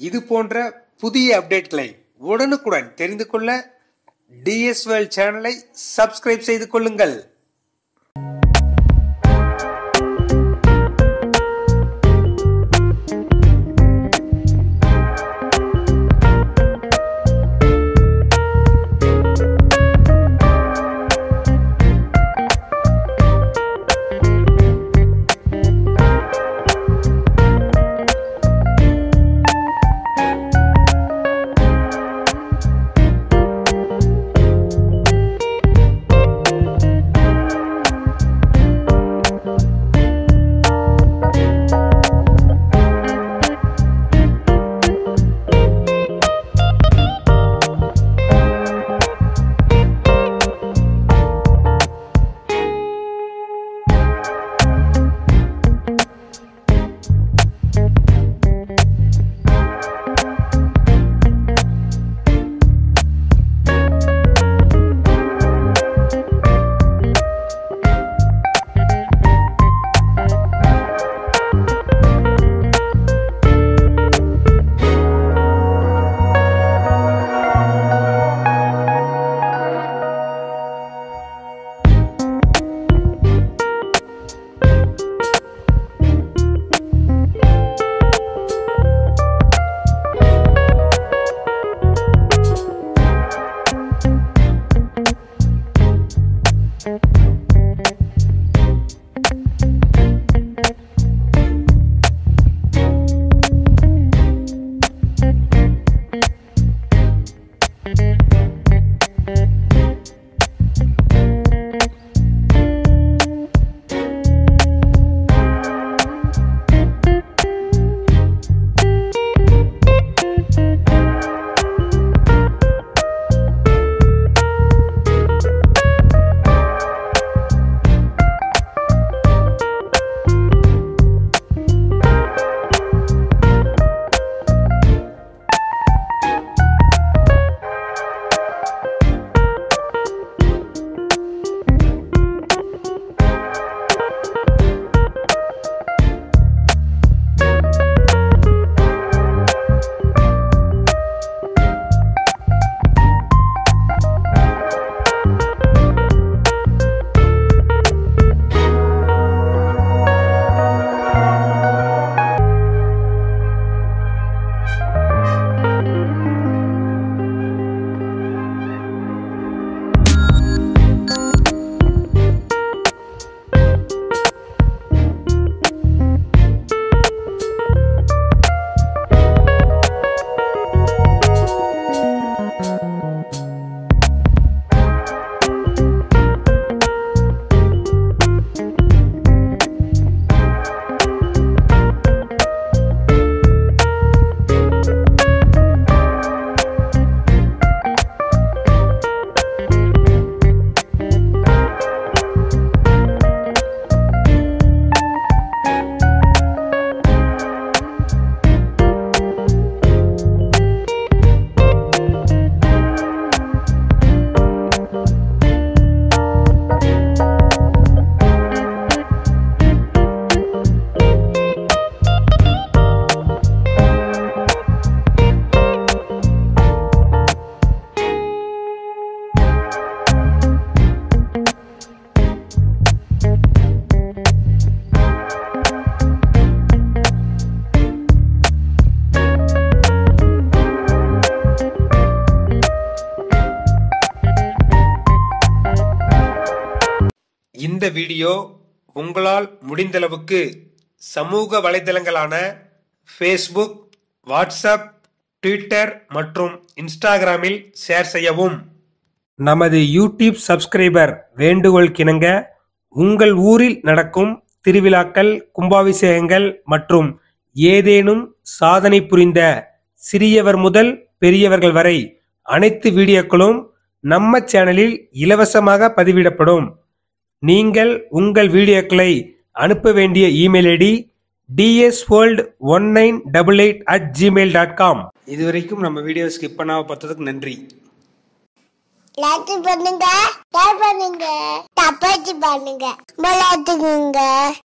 இது போன்ற புதிய அப்டேட்களை உடனுக்குடன் தெரிந்து கொள்ள டிஎஸ் வேர்ல்ட் சேனலை சப்ஸ்கிரைப் செய்து கொள்ளுங்கள் இந்த வீடியோ உங்களால் முடிந்தளவுக்கு சமூக வலைதளங்களான ஃபேஸ்புக் வாட்ஸ்அப் ட்விட்டர் மற்றும் இன்ஸ்டாகிராமில் ஷேர் செய்யவும் நமது யூடியூப் சப்ஸ்கிரைபர் வேண்டுகோள் கிணங்க உங்கள் ஊரில் நடக்கும் திருவிழாக்கள் கும்பாபிஷேகங்கள் மற்றும் ஏதேனும் சாதனை புரிந்த சிறியவர் முதல் பெரியவர்கள் வரை அனைத்து வீடியோக்களும் நம்ம சேனலில் இலவசமாக பதிவிடப்படும் நீங்கள் உங்கள் வீடியோக்களை அனுப்ப வேண்டிய email ID TS world one nine double eight at Gmail dot com இதுவரைக்கும் நம்ம வீடியோ ஸ்கிப் பண்ணாம பார்த்ததுக்கு நன்றி லைக் பண்ணுங்க ஷேர் பண்ணுங்க தப்பாச்சு பண்ணுங்க விளையாட்டுக்குங்க